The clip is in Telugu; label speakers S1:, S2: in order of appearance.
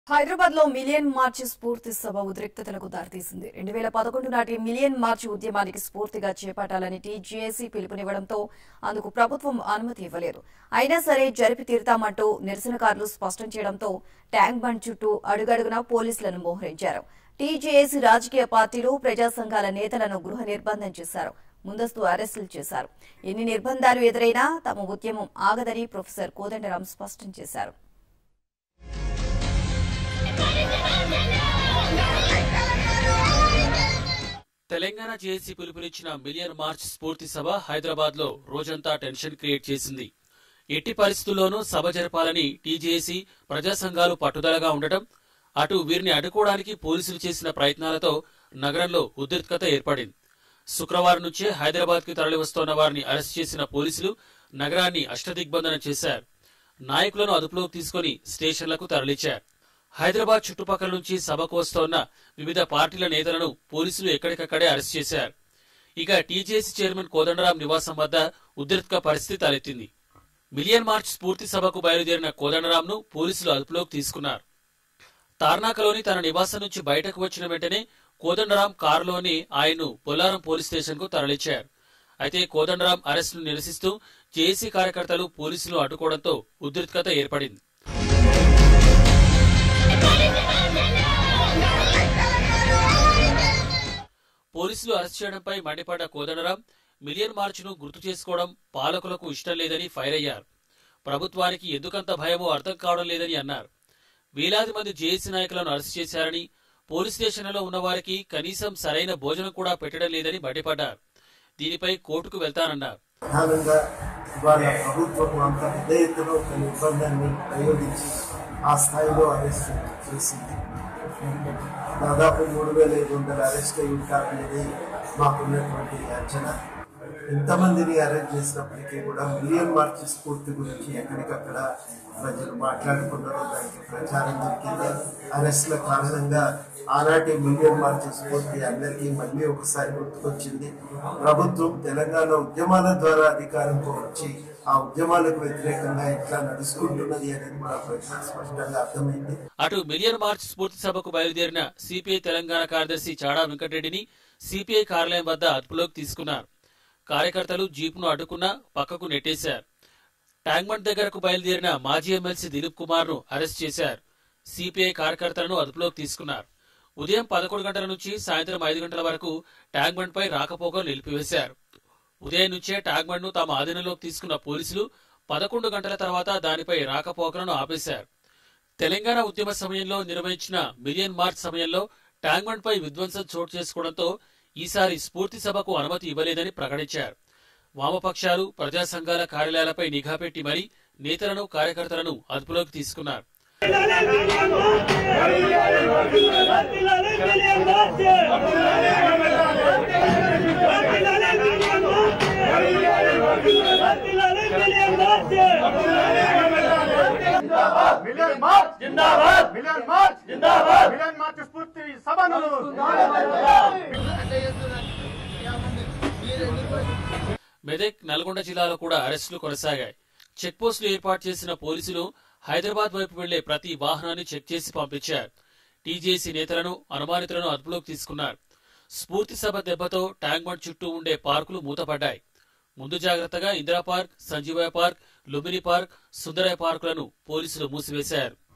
S1: హైదరాబాద్ లో మిలియన్ మార్చ్ స్ఫూర్తి సభ ఉద్రిక్తతలకు దారితీసింది రెండు వేల పదకొండు నాటి మిలియన్ మార్చ్ ఉద్యమానికి స్ఫూర్తిగా చేపట్టాలని టీజేఏసీ పిలుపునివ్వడంతో అందుకు ప్రభుత్వం అనుమతి ఇవ్వలేదు అయినా సరే జరిపి తీరుతామంటూ నిరసనకారులు స్పష్టం చేయడంతో ట్యాంక్ బండ్ చుట్టూ అడుగడుగునా పోలీసులను మోహరించారు టీజేఏసీ రాజకీయ పార్టీలు ప్రజా సంఘాల నేతలను గృహ నిర్బంధం చేశారు ముందస్తు అరెస్టులు చేశారు ఎన్ని నిర్బంధాలు ఎదురైనా తమ ఉద్యమం ఆగదని ప్రొఫెసర్ కోదండరాం స్పష్టం చేశారు
S2: తెలంగాణ జేఏసీ పిలుపునిచ్చిన మిలియన్ మార్చ్ స్ఫూర్తి సభ హైదరాబాద్ లో రోజంతా టెన్షన్ క్రియేట్ చేసింది ఎట్టి పరిస్థితుల్లోనూ సభ జరపాలని టీజేఏసీ ప్రజా సంఘాలు పట్టుదలగా ఉండటం అటు వీరిని అడ్డుకోవడానికి పోలీసులు చేసిన ప్రయత్నాలతో నగరంలో ఉద్రిక్తత ఏర్పడింది శుక్రవారం నుంచే హైదరాబాద్ కి తరలివస్తోన్న వారిని అరెస్ట్ చేసిన పోలీసులు నగరాన్ని అష్టదిగ్బంధన చేశారు నాయకులను అదుపులోకి తీసుకుని స్టేషన్లకు తరలించారు హైదరాబాద్ చుట్టుపక్కల నుంచి సభకు వస్తోన్న వివిధ పార్టీల నేతలను పోలీసులు ఎక్కడికక్కడే అరెస్ట్ చేశారు ఇక టీజేసీ చైర్మన్ కోదండరాం నివాసం వద్ద ఉద్రిక్త పరిస్థితి తలెత్తింది మిలియన్ మార్చ్ స్ఫూర్తి సభకు బయలుదేరిన కోదండరాంను పోలీసులు అదుపులోకి తీసుకున్నారు తార్నాకలోని తన నివాసం నుంచి బయటకు వచ్చిన వెంటనే కోదండరాం కారులోని ఆయన్ను పొల్లారం పోలీస్ స్టేషన్ కు తరలించారు అయితే కోదండరాం అరెస్టును నిరసిస్తూ జేఏసీ కార్యకర్తలు పోలీసులు అడ్డుకోవడంతో ఉద్రిక్తత ఏర్పడింది పోలీసులు అరెస్ట్ చేయడంపై మండిపడ్డ కోదండరాం మిలియన్ మార్చ్ను గుర్తు చేసుకోవడం పాలకులకు ఇష్టం లేదని ఫైర్ అయ్యారు ప్రభుత్వానికి ఎందుకంత భయమో అర్థం కావడం లేదని అన్నారు వేలాది మంది జేఏసీ నాయకులను అరెస్ట్ చేశారని పోలీస్ స్టేషన్లలో ఉన్న వారికి కనీసం సరైన భోజనం కూడా పెట్టడం లేదని మండిపడ్డారు దీనిపై కోర్టుకు వెళ్తానన్నారు
S3: ప్రధానంగా ఇవాళ ప్రభుత్వం అంత పెద్ద ఎత్తున ఒక నిర్బంధాన్ని ప్రయోగించి ఆ స్థాయిలో అరెస్ట్ చేసింది దాదాపు మూడు వేల ఐదు వందల అరెస్ట్ అయి ఉంటారనేది మాకున్నటువంటి అంచనా ఎంతమందిని అరెస్ట్ చేసినప్పటికీ కూడా మిలియన్ మార్చ్ స్ఫూర్తి గురించి ఎక్కడికక్కడ ప్రజలు మాట్లాడుకున్నారు దానికి ప్రచారం దొరికింది అరెస్ట్ల కారణంగా ఆనాటి మిలియన్ మార్చ్ స్ఫూర్తి అందరికీ మళ్ళీ ఒకసారి గుర్తుకొచ్చింది ప్రభుత్వం తెలంగాణ ఉద్యమాల ద్వారా అధికారంకు వచ్చి ఆ ఉద్యమాలకు వ్యతిరేకంగా ఎట్లా నడుచుకుంటున్నది అనేది కూడా ప్రజలకు స్పష్టంగా అర్థమైంది
S2: అటు మిలియన్ మార్చ్ స్ఫూర్తి సభకు బయలుదేరిన సిపిఐ తెలంగాణ కార్యదర్శి చాడా వెంకటరెడ్డిని సిపిఐ కార్యాలయం వద్ద అదుపులోకి తీసుకున్నారు కార్యకర్తలు జీపును అడ్డుకున్నా పక్కకు నెట్టేశారు ట్యాంక్బండ్ దగ్గరకు బయలుదేరిన మాజీ ఎమ్మెల్సీ దిలీప్ కుమార్ ను అరెస్ట్ చేశారు సిపిఐ కార్యకర్తలను అదుపులోకి తీసుకున్నారు ఉదయం పదకొండు గంటల నుంచి సాయంత్రం ఐదు గంటల వరకు ట్యాంక్బండ్ పై రాకపోకలు నిలిపివేశారు ఉదయం నుంచే ట్యాంక్బండ్ ను తమ ఆధీనంలోకి తీసుకున్న పోలీసులు పదకొండు గంటల తర్వాత దానిపై రాకపోకలను ఆపేశారు తెలంగాణ ఉద్యమ సమయంలో నిర్వహించిన మిలియన్ మార్చ్ సమయంలో ట్యాంక్బండ్ పై విధ్వంసం చోటు చేసుకోవడంతో ఈసారి స్ఫూర్తి సభకు అనుమతి ఇవ్వలేదని ప్రకటించారు వామపక్షాలు ప్రజా సంఘాల కార్యాలయాలపై నిఘా పెట్టి మరీ నేతలను కార్యకర్తలను అదుపులోకి తీసుకున్నారు
S4: మిలియన్ మార్చ్ జిందాబాద్ మిలియన్ మార్చ్ జిందాబాద్ మిలియన్ మార్చ్ స్ఫూర్తి సభను
S2: మెదక్ నల్గొండ జిల్లాలో కూడా అరెస్టులు కొనసాగాయి చెక్ పోస్టులు ఏర్పాటు చేసిన పోలీసులు హైదరాబాద్ వైపు వెళ్లే ప్రతి వాహనాన్ని చెక్ చేసి పంపించారు టీజేసీ నేతలను అనుమానితులను అదుపులోకి తీసుకున్నారు స్ఫూర్తి సభ దెబ్బతో ట్యాంక్ బండ్ చుట్టూ ఉండే పార్కులు మూతపడ్డాయి ముందు జాగ్రత్తగా Indira park Sanjeevaiah park Lumbini park Sundarayya పార్కులను పోలీసులు మూసివేశారు